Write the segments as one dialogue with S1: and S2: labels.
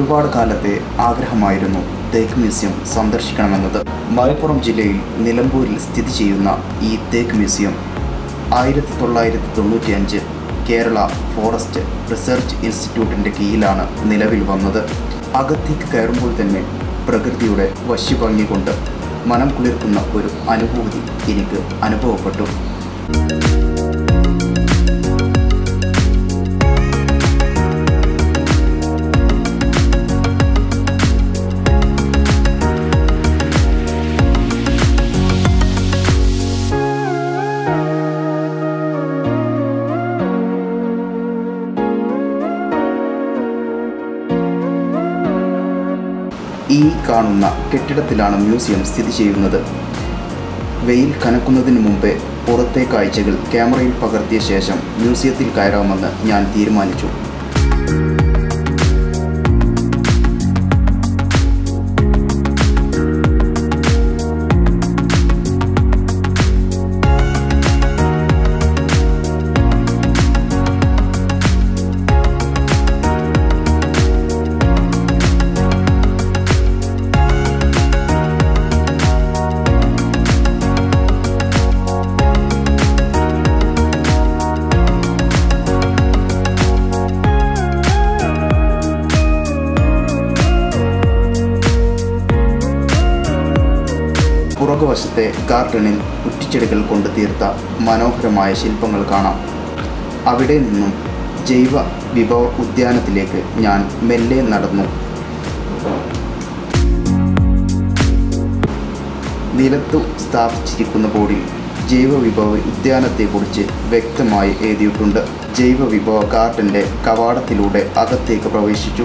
S1: ഒരുപാട് കാലത്തെ ആഗ്രഹമായിരുന്നു തേക്ക് മ്യൂസിയം സന്ദർശിക്കണമെന്നത് മലപ്പുറം ജില്ലയിൽ നിലമ്പൂരിൽ സ്ഥിതി ചെയ്യുന്ന ഈ തേക്ക് മ്യൂസിയം ആയിരത്തി തൊള്ളായിരത്തി തൊണ്ണൂറ്റി അഞ്ച് കേരള ഫോറസ്റ്റ് റിസർച്ച് ഇൻസ്റ്റിറ്റ്യൂട്ടിൻ്റെ കീഴിലാണ് നിലവിൽ വന്നത് അകത്തേക്ക് കയറുമ്പോൾ തന്നെ പ്രകൃതിയുടെ വശ്യഭംഗി കൊണ്ട് മനം കുളിർക്കുന്ന ഒരു അനുഭൂതി എനിക്ക് അനുഭവപ്പെട്ടു ഈ കാണുന്ന കെട്ടിടത്തിലാണ് മ്യൂസിയം സ്ഥിതി ചെയ്യുന്നത് വെയിൽ കനക്കുന്നതിന് മുമ്പേ പുറത്തെ കാഴ്ചകൾ ക്യാമറയിൽ പകർത്തിയ ശേഷം മ്യൂസിയത്തിൽ കയറാമെന്ന് ഞാൻ തീരുമാനിച്ചു പുറകുവശത്തെ ഗാർഡനിൽ കുറ്റിച്ചെടികൾ കൊണ്ട് തീർത്ത മനോഹരമായ ശില്പങ്ങൾ കാണാം അവിടെ നിന്നും ജൈവ വിഭവ ഉദ്യാനത്തിലേക്ക് ഞാൻ മെല്ലെ നടന്നു നിലത്തു സ്ഥാപിച്ചിരിക്കുന്ന ബോർഡിൽ ജൈവ വിഭവ ഉദ്യാനത്തെക്കുറിച്ച് വ്യക്തമായി എഴുതിയിട്ടുണ്ട് ജൈവ വിഭവ ഗാർഡൻ്റെ കവാടത്തിലൂടെ അകത്തേക്ക് പ്രവേശിച്ചു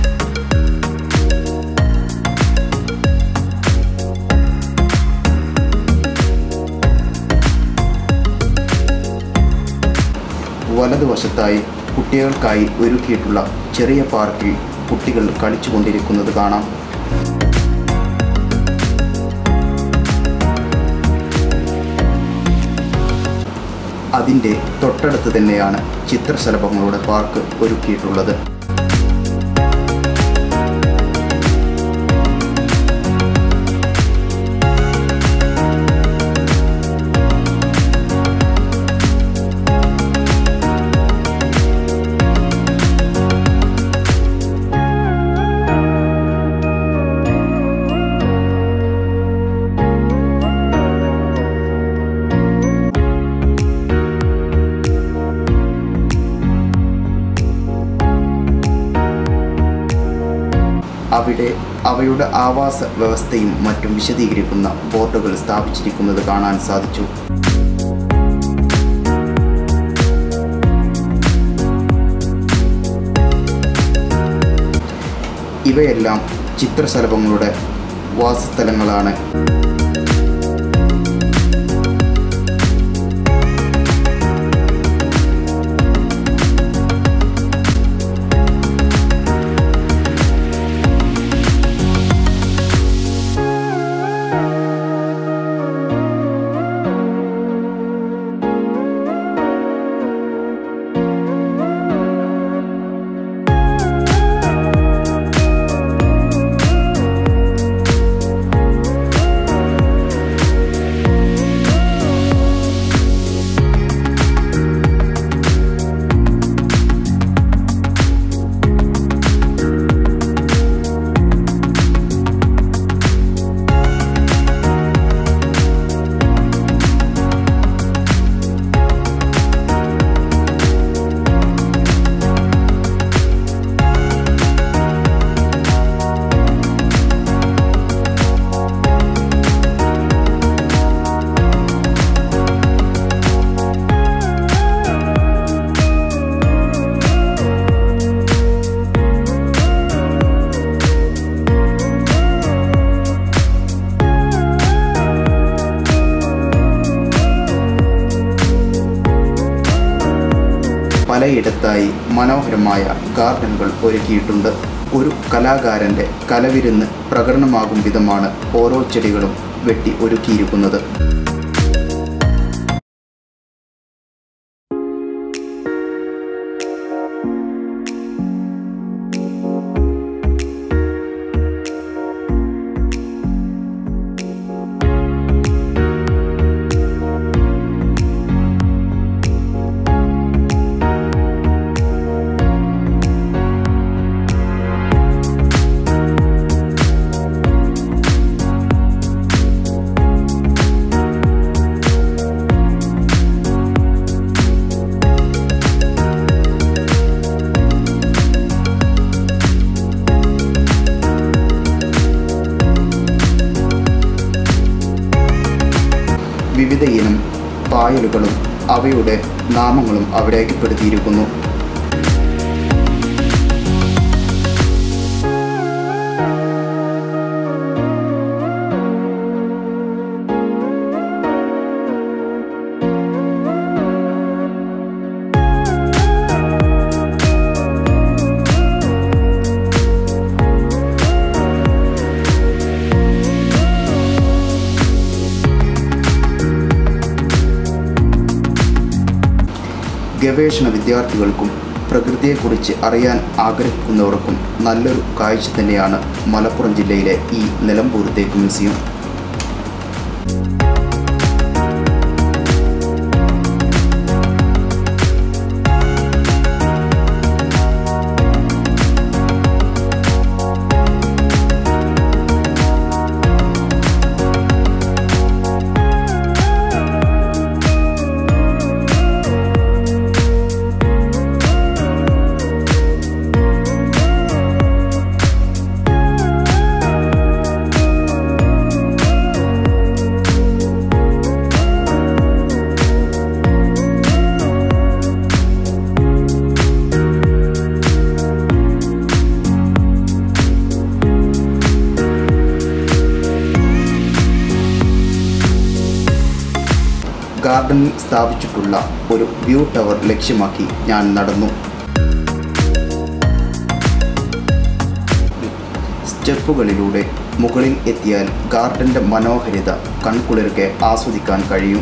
S1: വലതുവശത്തായി കുട്ടികൾക്കായി ഒരുക്കിയിട്ടുള്ള ചെറിയ പാർക്കിൽ കുട്ടികൾ കളിച്ചുകൊണ്ടിരിക്കുന്നത് കാണാം അതിൻ്റെ തൊട്ടടുത്ത് തന്നെയാണ് ചിത്രശലഭങ്ങളുടെ പാർക്ക് ഒരുക്കിയിട്ടുള്ളത് അവിടെ അവയുടെ ആവാസ വ്യവസ്ഥയും മറ്റും വിശദീകരിക്കുന്ന ബോർഡുകൾ സ്ഥാപിച്ചിരിക്കുന്നത് കാണാൻ സാധിച്ചു ഇവയെല്ലാം ചിത്രശലഭങ്ങളുടെ വാസസ്ഥലങ്ങളാണ് പലയിടത്തായി മനോഹരമായ ഗാർഡനുകൾ ഒരുക്കിയിട്ടുണ്ട് ഒരു കലാകാരൻ്റെ കലവിരുന്ന് പ്രകടനമാകും വിധമാണ് ഓരോ ചെടികളും വെട്ടി ഒരുക്കിയിരിക്കുന്നത് വിവിധ ഇനം പായലുകളും അവയുടെ നാമങ്ങളും അവിടെ രേഖപ്പെടുത്തിയിരിക്കുന്നു ഗവേഷണ വിദ്യാർത്ഥികൾക്കും പ്രകൃതിയെക്കുറിച്ച് അറിയാൻ ആഗ്രഹിക്കുന്നവർക്കും നല്ലൊരു കാഴ്ച തന്നെയാണ് മലപ്പുറം ജില്ലയിലെ ഈ നിലമ്പൂർ തേക്ക് മ്യൂസിയം ഗാർഡനിൽ സ്ഥാപിച്ചിട്ടുള്ള ഒരു വ്യൂ ടവർ ലക്ഷ്യമാക്കി ഞാൻ നടന്നു സ്റ്റെപ്പുകളിലൂടെ മുകളിൽ എത്തിയാൽ ഗാർഡന്റെ മനോഹരിത കൺകുളിർക്കെ ആസ്വദിക്കാൻ കഴിയും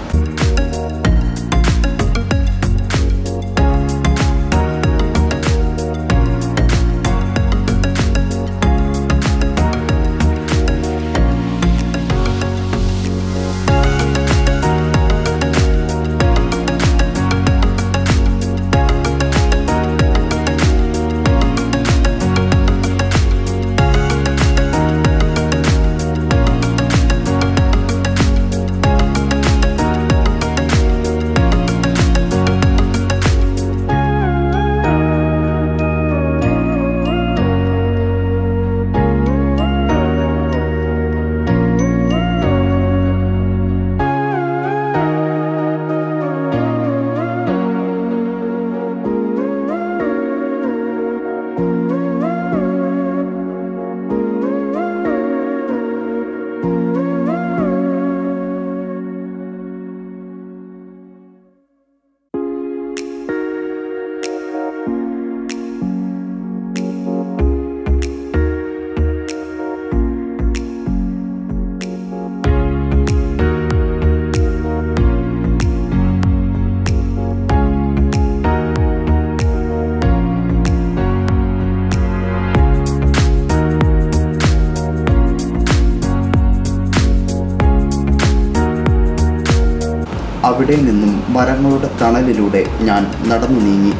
S1: അവിടെ നിന്നും മരങ്ങളുടെ തണലിലൂടെ ഞാൻ നടന്നു നീങ്ങി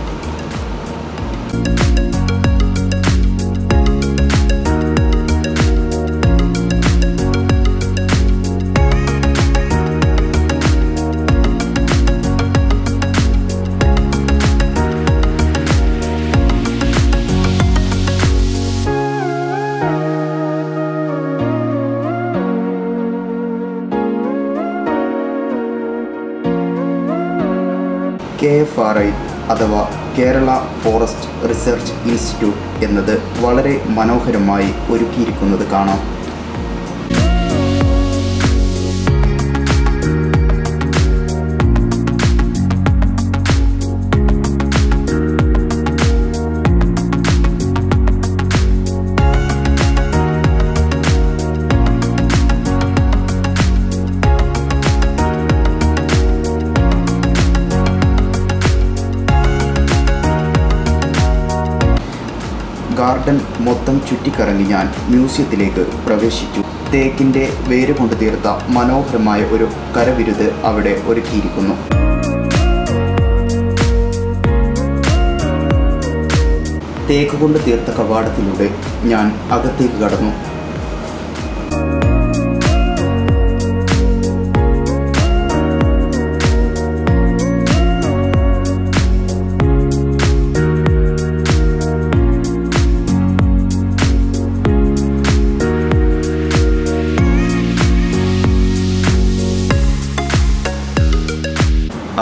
S1: കെ എഫ് ആർ ഐ അഥവാ കേരള ഫോറസ്റ്റ് റിസർച്ച് ഇൻസ്റ്റിറ്റ്യൂട്ട് എന്നത് വളരെ മനോഹരമായി ഒരുക്കിയിരിക്കുന്നത് കാണാം ഗാർഡൻ മൊത്തം ചുറ്റിക്കറങ്ങി ഞാൻ മ്യൂസിയത്തിലേക്ക് പ്രവേശിച്ചു തേക്കിൻ്റെ വേര് കൊണ്ട് തീർത്ത മനോഹരമായ ഒരു കരവിരുത് അവിടെ ഒരുക്കിയിരിക്കുന്നു തേക്ക് കൊണ്ട് തീർത്ത കവാടത്തിലൂടെ ഞാൻ അകത്തേക്ക് കടന്നു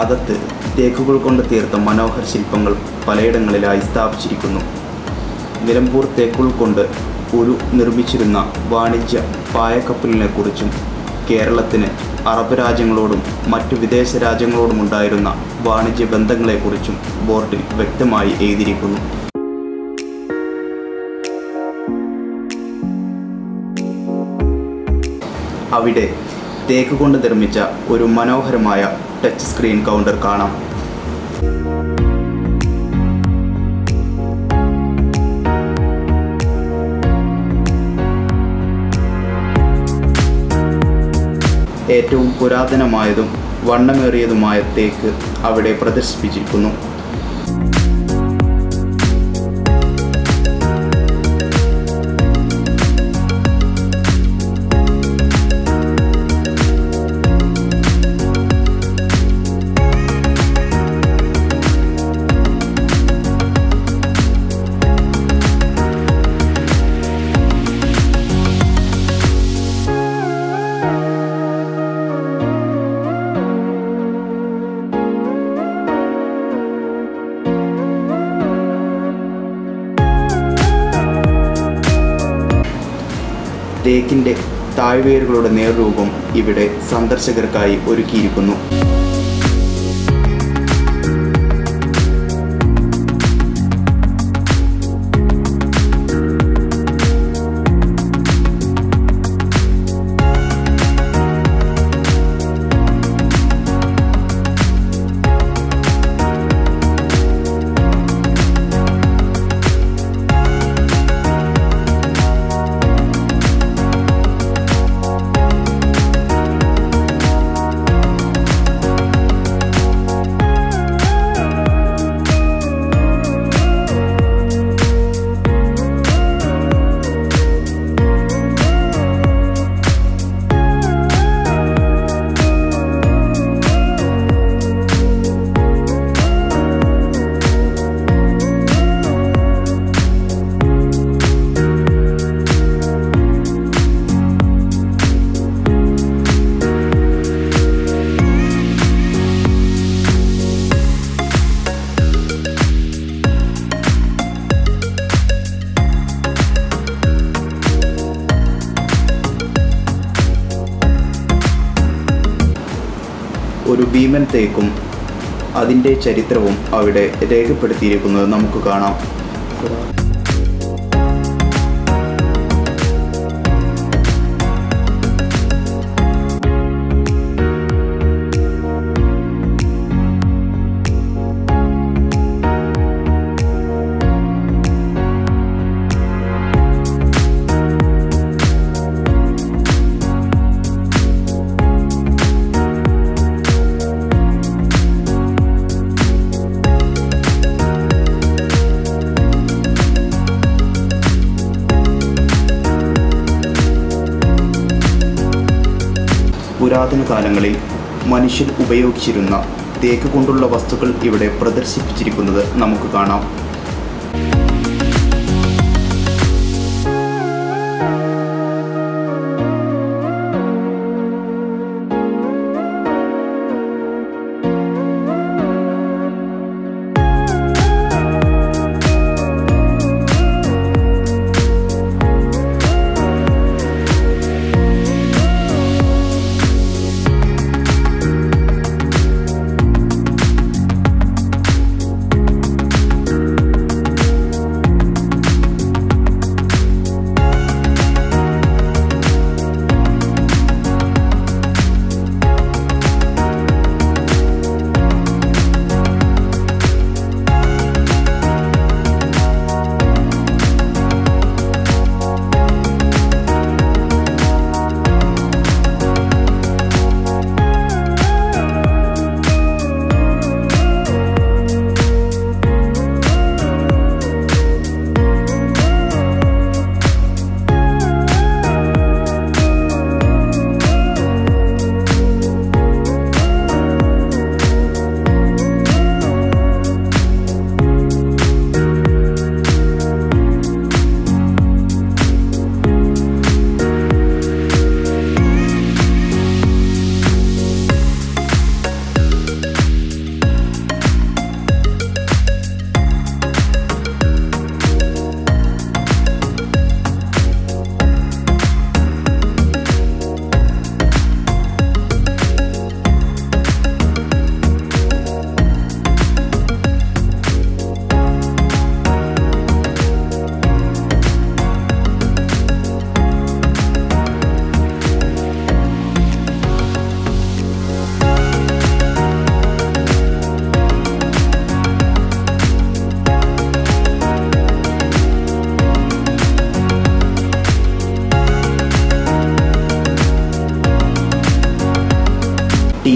S1: അകത്ത് തേക്കുകൾ കൊണ്ട് തീർത്ത മനോഹര ശില്പങ്ങൾ പലയിടങ്ങളിലായി സ്ഥാപിച്ചിരിക്കുന്നു നിലമ്പൂർ തേക്കുകൾ കൊണ്ട് ഒരു നിർമ്മിച്ചിരുന്ന വാണിജ്യ പായക്കപ്പലിനെക്കുറിച്ചും കേരളത്തിന് അറബ് രാജ്യങ്ങളോടും മറ്റു വിദേശ രാജ്യങ്ങളോടും ഉണ്ടായിരുന്ന വാണിജ്യ ബന്ധങ്ങളെക്കുറിച്ചും ബോർഡിൽ വ്യക്തമായി എഴുതിയിരിക്കുന്നു അവിടെ തേക്ക് കൊണ്ട് നിർമ്മിച്ച ഒരു മനോഹരമായ ടച്ച് സ്ക്രീൻ കൗണ്ടർ കാണാം ഏറ്റവും പുരാതനമായതും വണ്ണമേറിയതുമായ തേക്ക് അവിടെ പ്രദർശിപ്പിച്ചിരിക്കുന്നു തേക്കിൻ്റെ താഴ്വേരുകളുടെ നേർരൂപം ഇവിടെ സന്ദർശകർക്കായി ഒരുക്കിയിരിക്കുന്നു ഒരു ഭീമൻ തേക്കും അതിൻ്റെ ചരിത്രവും അവിടെ രേഖപ്പെടുത്തിയിരിക്കുന്നത് നമുക്ക് കാണാം പുരാതന കാലങ്ങളിൽ മനുഷ്യൻ ഉപയോഗിച്ചിരുന്ന തേക്ക് കൊണ്ടുള്ള വസ്തുക്കൾ ഇവിടെ പ്രദർശിപ്പിച്ചിരിക്കുന്നത് നമുക്ക് കാണാം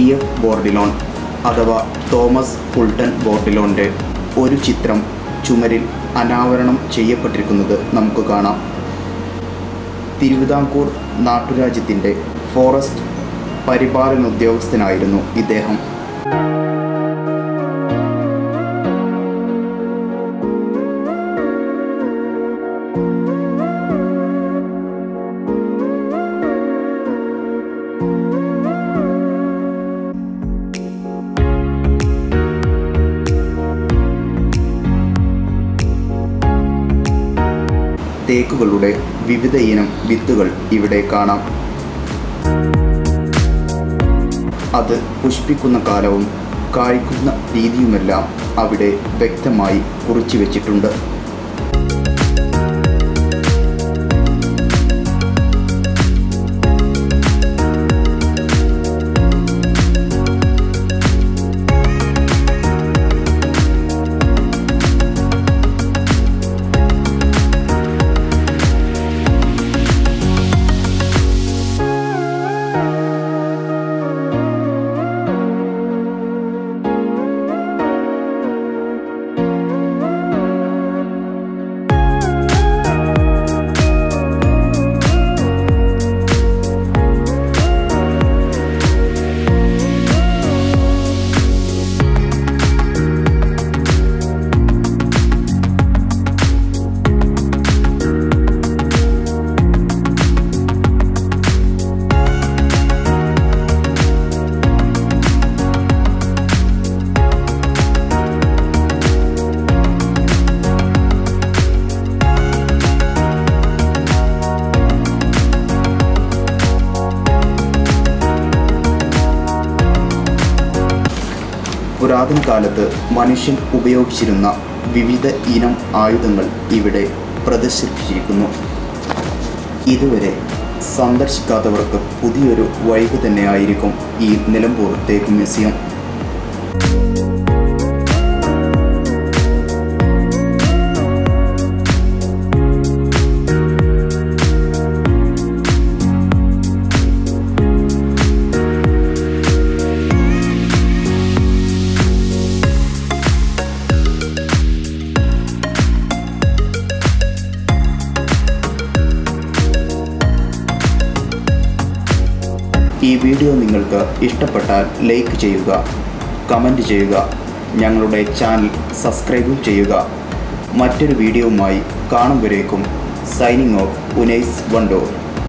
S1: ടി എഫ് ബോർഡിലോൺ അഥവാ തോമസ് ഫുൾട്ടൺ ബോർഡിലോൻ്റെ ഒരു ചിത്രം ചുമരിൽ അനാവരണം ചെയ്യപ്പെട്ടിരിക്കുന്നത് നമുക്ക് കാണാം തിരുവിതാംകൂർ നാട്ടുരാജ്യത്തിൻ്റെ ഫോറസ്റ്റ് പരിപാലന ഉദ്യോഗസ്ഥനായിരുന്നു ഇദ്ദേഹം തേക്കുകളുടെ വിവിധ ഇനം വിത്തുകൾ ഇവിടെ കാണാം അത് പുഷ്പിക്കുന്ന കാലവും കായ്ക്കുന്ന രീതിയുമെല്ലാം അവിടെ വ്യക്തമായി കുറിച്ചു വച്ചിട്ടുണ്ട് പുരാതന കാലത്ത് മനുഷ്യൻ ഉപയോഗിച്ചിരുന്ന വിവിധ ഇനം ആയുധങ്ങൾ ഇവിടെ പ്രദർശിപ്പിച്ചിരിക്കുന്നു ഇതുവരെ സന്ദർശിക്കാത്തവർക്ക് പുതിയൊരു വൈബ് തന്നെയായിരിക്കും ഈ നിലമ്പൂർ തേക്ക് മ്യൂസിയം ഈ വീഡിയോ നിങ്ങൾക്ക് ഇഷ്ടപ്പെട്ടാൽ ലൈക്ക് ചെയ്യുക കമൻറ്റ് ചെയ്യുക ഞങ്ങളുടെ ചാനൽ സബ്സ്ക്രൈബും ചെയ്യുക മറ്റൊരു വീഡിയോവുമായി കാണും വരേക്കും സൈനിങ് ഓഫ് ഉനൈസ് വണ്ടോർ